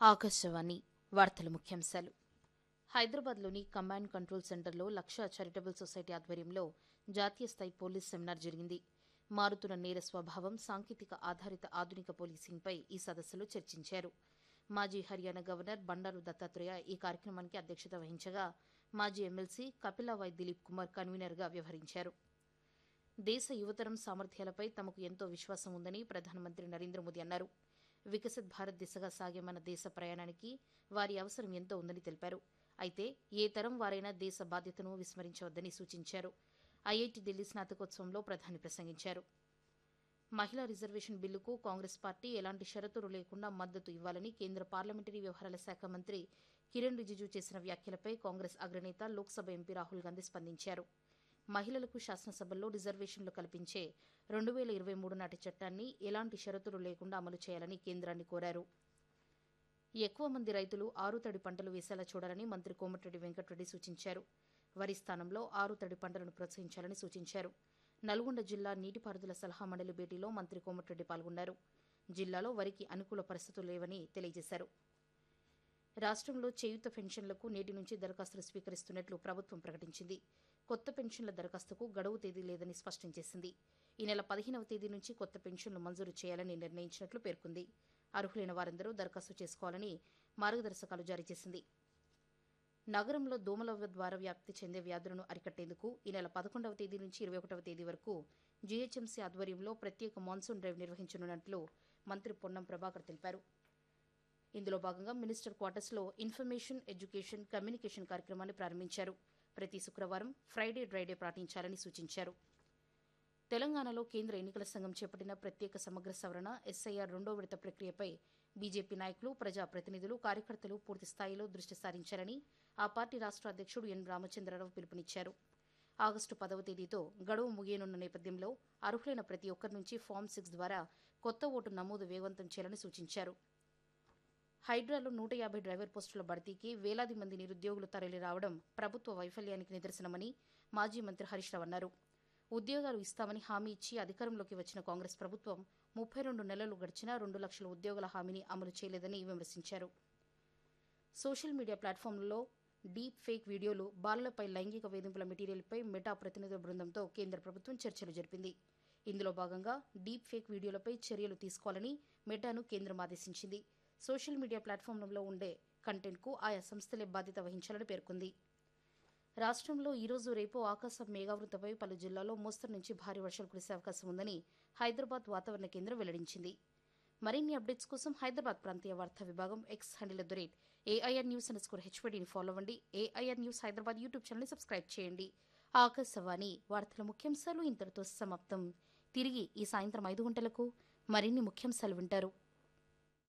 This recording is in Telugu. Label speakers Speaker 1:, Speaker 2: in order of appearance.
Speaker 1: ఆకాశవాణి వార్తల ముఖ్యాంశాలు హైదరాబాద్లోని కమాండ్ కంట్రోల్ సెంటర్లో లక్ష చారిటబుల్ సొసైటీ ఆధ్వర్యంలో జాతీయ స్థాయి పోలీస్ సెమినార్ జరిగింది మారుతున్న నేర స్వభావం సాంకేతిక ఆధారిత ఆధునిక పోలీసింగ్పై ఈ సదస్సులో చర్చించారు మాజీ హర్యానా గవర్నర్ బండారు దత్తాత్రేయ ఈ కార్యక్రమానికి అధ్యక్షత వహించగా మాజీ ఎమ్మెల్సీ కపిలావాయ్ దిలీప్ కుమార్ కన్వీనర్గా వ్యవహరించారు దేశ యువతరం సామర్థ్యాలపై తమకు ఎంతో విశ్వాసం ఉందని ప్రధానమంత్రి నరేంద్ర మోదీ అన్నారు వికసిత్ భారత్ దిశగా సాగే మన దేశ ప్రయాణానికి వారి అవసరం ఎంతో ఉందని తెలిపారు అయితే ఏ తరం వారైనా దేశ బాధ్యతను విస్మరించవద్దని సూచించారు ఐఐటి ఢిల్లీ స్నాతకోత్సవంలో ప్రధాని ప్రసంగించారు మహిళా రిజర్వేషన్ బిల్లుకు కాంగ్రెస్ పార్టీ ఎలాంటి షరతులు లేకుండా మద్దతు ఇవ్వాలని కేంద్ర పార్లమెంటరీ వ్యవహారాల శాఖ మంత్రి కిరణ్ రిజిజు చేసిన వ్యాఖ్యలపై కాంగ్రెస్ అగ్రనేత లోక్సభ ఎంపీ రాహుల్ గాంధీ స్పందించారు మహిళలకు శాసనసభల్లో రిజర్వేషన్లు కల్పించే రెండు వేల ఇరవై మూడు నాటి చట్టాన్ని ఎలాంటి షరతులు లేకుండా అమలు చేయాలని కేంద్రాన్ని కోరారు ఎక్కువ మంది రైతులు ఆరుతడి పంటలు వేసేలా చూడాలని మంత్రి కోమటిరెడ్డి వెంకటరెడ్డి సూచించారు వరి స్థానంలో ఆరుతడి పంటలను ప్రోత్సహించాలని సూచించారు నల్గొండ జిల్లా నీటిపారుదల సలహా మండలి భేటీలో మంత్రి కోమటిరెడ్డి పాల్గొన్నారు జిల్లాలో వరికి అనుకూల పరిస్థితులు లేవని తెలియజేశారు రాష్ట్రంలో చేయుత పెన్షన్లకు నేటి నుంచి దరఖాస్తులు స్వీకరిస్తున్నట్లు ప్రభుత్వం ప్రకటించింది కొత్త పెన్షన్ల దరఖాస్తుకు గడువు తేదీ లేదని స్పష్టం చేసింది ఈ నెల పదిహేనవ తేదీ నుంచి కొత్త పెన్షన్లు మంజూరు చేయాలని నిర్ణయించినట్లు పేర్కొంది అర్హులైన వారందరూ దరఖాస్తు చేసుకోవాలని మార్గదర్శకాలు జారీ చేసింది నగరంలో దోమల ద్వారా వ్యాప్తి చెందే వ్యాధులను అరికట్టేందుకు ఈ నెల పదకొండవ తేదీ నుంచి ఇరవై ఒకటవ తేదీ వరకు జీహెచ్ఎంసీ ఆధ్వర్యంలో ప్రత్యేక మాన్సూన్ డ్రైవ్ నిర్వహించనున్నట్లు మంత్రి పొన్నం ప్రభాకర్ తెలిపారు ఇందులో భాగంగా మినిస్టర్ క్వార్టర్స్లో ఇన్ఫర్మేషన్ ఎడ్యుకేషన్ కమ్యూనికేషన్ కార్యక్రమాన్ని ప్రారంభించారు ప్రతి శుక్రవారం ఫ్రైడే డ్రైడే పాటించాలని సూచించారు తెలంగాణలో కేంద్ర ఎన్నికల సంఘం చేపట్టిన ప్రత్యేక సమగ్ర సవరణ ఎస్ఐఆర్ రెండో విడత ప్రక్రియపై బీజేపీ నాయకులు ప్రజాప్రతినిధులు కార్యకర్తలు పూర్తి స్థాయిలో దృష్టి సారించారని ఆ పార్టీ రాష్ట్ర అధ్యక్షుడు ఎన్ రామచంద్రరావు పిలుపునిచ్చారు ఆగస్టు పదవ తేదీతో గడువు ముగియనున్న నేపథ్యంలో అర్హులైన ప్రతి ఒక్కరి నుంచి ఫామ్ సిక్స్ ద్వారా కొత్త ఓటు నమోదు వేగవంతం చేయాలని సూచించారు హైడ్రాలో నూట యాభై డ్రైవర్ పోస్టుల భర్తీకి వేలాది మంది నిరుద్యోగులు తరలి రావడం ప్రభుత్వ వైఫల్యానికి నిదర్శనమని మాజీ మంత్రి హరీష్ రావు అన్నారు ఉద్యోగాలు ఇస్తామని హామీ ఇచ్చి అధికారంలోకి వచ్చిన కాంగ్రెస్ ప్రభుత్వం ముప్పై రెండు నెలలు గడిచినా రెండు లక్షల ఉద్యోగాల హామీని అమలు చేయలేదని విమర్శించారు సోషల్ మీడియా ప్లాట్ఫామ్లలో డీప్ ఫేక్ వీడియోలు బాలలపై లైంగిక వేధింపుల మెటీరియల్పై మెటా ప్రతినిధుల బృందంతో కేంద్ర ప్రభుత్వం చర్చలు జరిపింది ఇందులో భాగంగా డీప్ ఫేక్ వీడియోలపై చర్యలు తీసుకోవాలని మెటాను కేంద్రం ఆదేశించింది సోషల్ మీడియా ప్లాట్ఫామ్లలో ఉండే కంటెంట్కు ఆయా సంస్థలే బాధ్యత వహించాలని పేర్కొంది రాష్ట్రంలో ఈరోజు రేపు ఆకాశం మేఘావృతపై పలు జిల్లాల్లో మోస్తరు నుంచి భారీ వర్షాలు కురిసే అవకాశం ఉందని హైదరాబాద్ వాతావరణ కేంద్రం వెల్లడించింది మరిన్ని అప్డేట్స్ కోసం హైదరాబాద్ ప్రాంతీయ వార్తా విభాగం X handle at the rate AIR news underscore హెచ్పీడీని ఫాలో అవ్వండి ఏఐఆర్ న్యూస్ హైదరాబాద్ యూట్యూబ్ ఛానల్ని సబ్స్క్రైబ్ చేయండి ఆకాశవాణి వార్తల ముఖ్యాంశాలు ఇంతటితో సమాప్తం తిరిగి ఈ సాయంత్రం ఐదు గంటలకు మరిన్ని ముఖ్యాంశాలు వింటారు